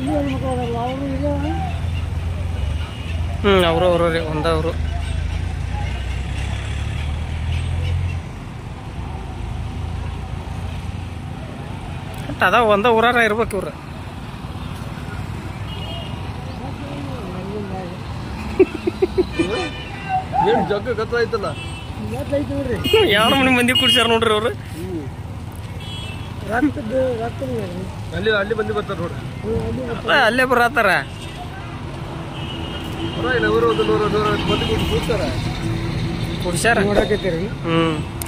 ಇಲ್ಲಿ ಹೆಣ್ಮಕ್ಳು ಅದಾರಲ್ಲ ಅವರು ಈಗ ಹ್ಞೂ ಅವರು ಅವರು ರೀ ಒಂದವರು ಒಟ್ಟು ಅದ ಒಂದ ಊರಾರ ಇರ್ಬೇಕು ಇವ್ರು ಏನು ಜಗ್ಗ ಕತ್ರ ಐತಲ್ಲ ಐತಿ ನೋಡ್ರಿ ಯಾವ ನಮೂನಿ ಮಂದಿ ಕುಡ್ಸ್ಯಾರ ನೋಡ್ರಿ ಅವ್ರು ರಕ್ತದ ರಕ್ತದ ನೋಡ್ರಿ ಅಲ್ಲಿ ಅಲ್ಲಿ ಮಂದಿ ಬರ್ತಾರೆ ನೋಡ್ರಿ ಅಲ್ಲಿ ಅಲ್ಲ, ಅಲ್ಲೇ ಬರತ್ತಾರ ಪರವಾಗಿಲ್ಲ ಇವರು ಒಂದು ನೂರ ನೂರ ಮಂದಿ ಕೂಡ್ತಾರೆ ಕುಡ್ಸ್ಯಾರ ನೋಡಕತ್ತೀರಿ ಹ್ಞೂ